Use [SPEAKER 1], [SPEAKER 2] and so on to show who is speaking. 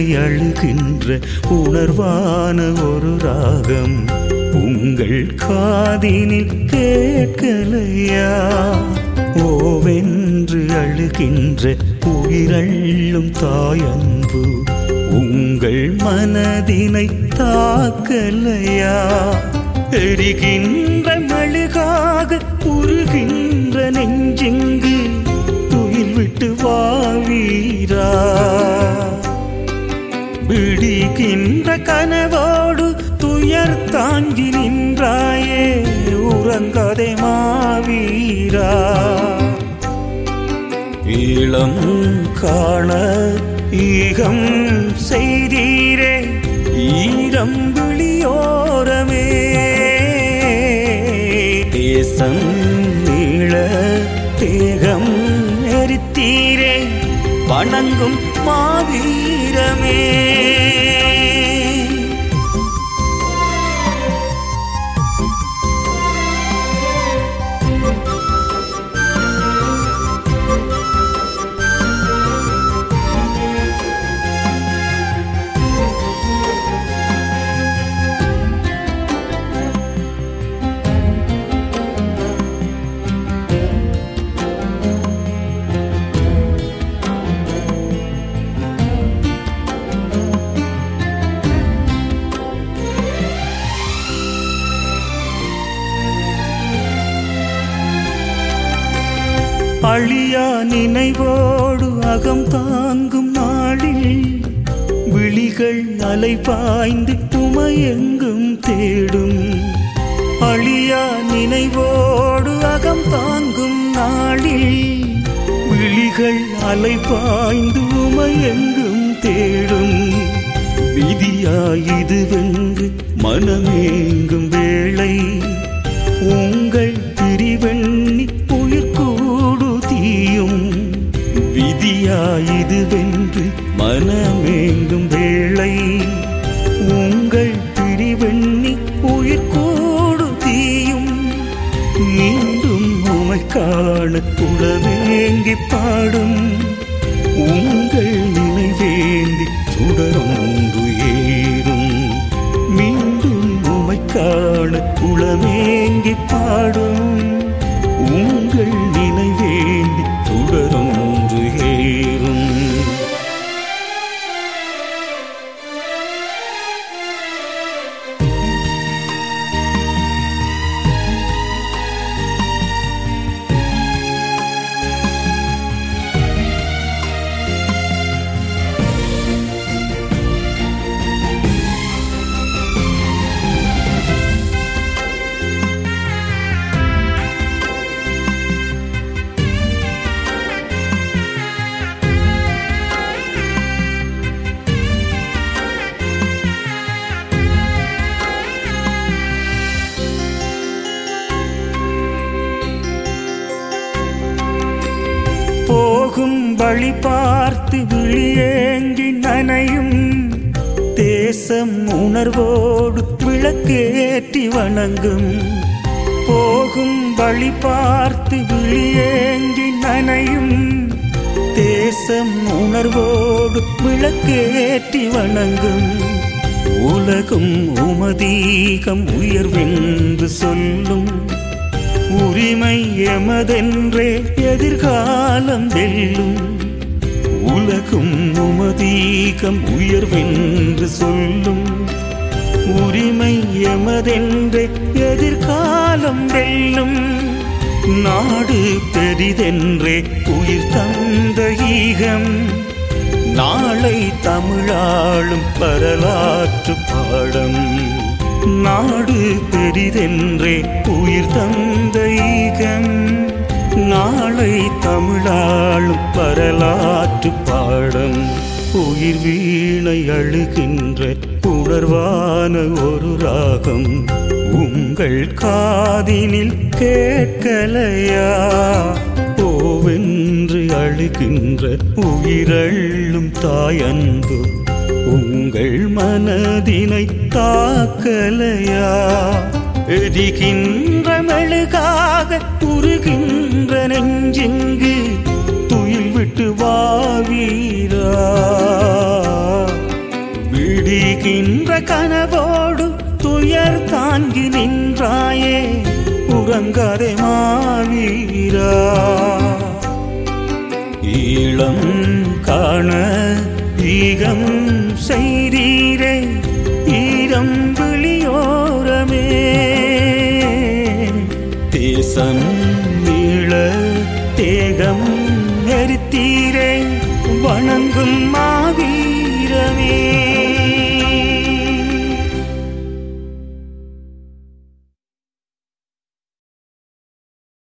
[SPEAKER 1] அழுகின்ற உணர்வான ஒரு ராகம் உங்கள் காதினில் கேட்கலையா ஓவென்று அழுகின்ற உயிரள்ளும் தாயன்பு உங்கள் மனதினை தாக்கலையா எரிகின்ற மெழுகாக உருகின்ற நெஞ்சிங்கு துயில் விட்டு வாவீரா விடிகின்ற கனவோடு துயர் தாங்கி நின்றாயே உறங்காதே மாவீரா ஈழம் காண ஈகம் செய்தீரே ஈரம் விழியோரமே தேசம் நீள தேகம் எரித்தீரே வணங்கும் மாவீரமே அழியா நினைவோடு அகம் தாங்கும் நாளில் விழிகள் அலை பாய்ந்து உமையெங்கும் தேடும் அழியா நினைவோடு அகம் தாங்கும் நாளில் விழிகள் அலை பாய்ந்து உமையெங்கும் தேடும் விதியாயிது வென்று மனமேங்கும் வேளை உங்கள் பிரிவெண்ணி உயிர் கூடு தீயும் விதியாயிது வென்று மனமேங்கும் வேளை உங்கள் பிரிவெண்ணி உயிர் கூடு தீயும் மீண்டும் உமை காண குளவேங்கி பாடும் உங்கள் நினைவேந்தி சுடரொன்று ஏறும் மீண்டும் உமை காண குளமேங்கி பாடும் உங்கள் நினைவேந்தி சுடரொன்று ஏறும் போகும் வழி பார்த்து விழியேங்கி நனையும் தேசம் உணர்வோடு விளக்கேற்றி வணங்கும் போகும் வழி பார்த்து விழியேங்கி நனையும் தேசம் உணர்வோடு விளக்கேற்றி வணங்கும் உலகும் உமதீகம் உயர்வென்று சொல்லும் உரிமை எமதென்றே எதிர்காலம் வெல்லும் உலகும் உமதீகம் உயர்வென்று சொல்லும் உரிமை எமதென்றே எதிர்காலம் வெல்லும் நாடு பெரிதென்றே உயிர் தந்த ஈகம் நாளை தமிழாளும் வரலாற்று பாடம் நாடு பெரிதென்றே உயிர் தந்த ஈகம் நாளை தமிழாளும் வரலாற்று பாடம் உயிர் வீணை அழுகின்ற உணர்வான ஒரு ராகம் உங்கள் காதினில் கேட்கலையா ஓவென்று அழுகின்ற உயிரள்ளும் தாயன்பு உங்கள் மனதினை தாக்கலையா எரிகின்ற மெழுகாக உருகின்ற நெஞ்சிங்கு துயில் விட்டு வாவீரா விடுகின்ற கனவோடு துயர் தாங்கி நின்றாயே உறங்காதே மாவீரா ஈழம் காண ஈகம் செய்தீரே ஈரம் விழியோரமே தேசம் மீள தேகம் எரித்தீரே வணங்கும் மா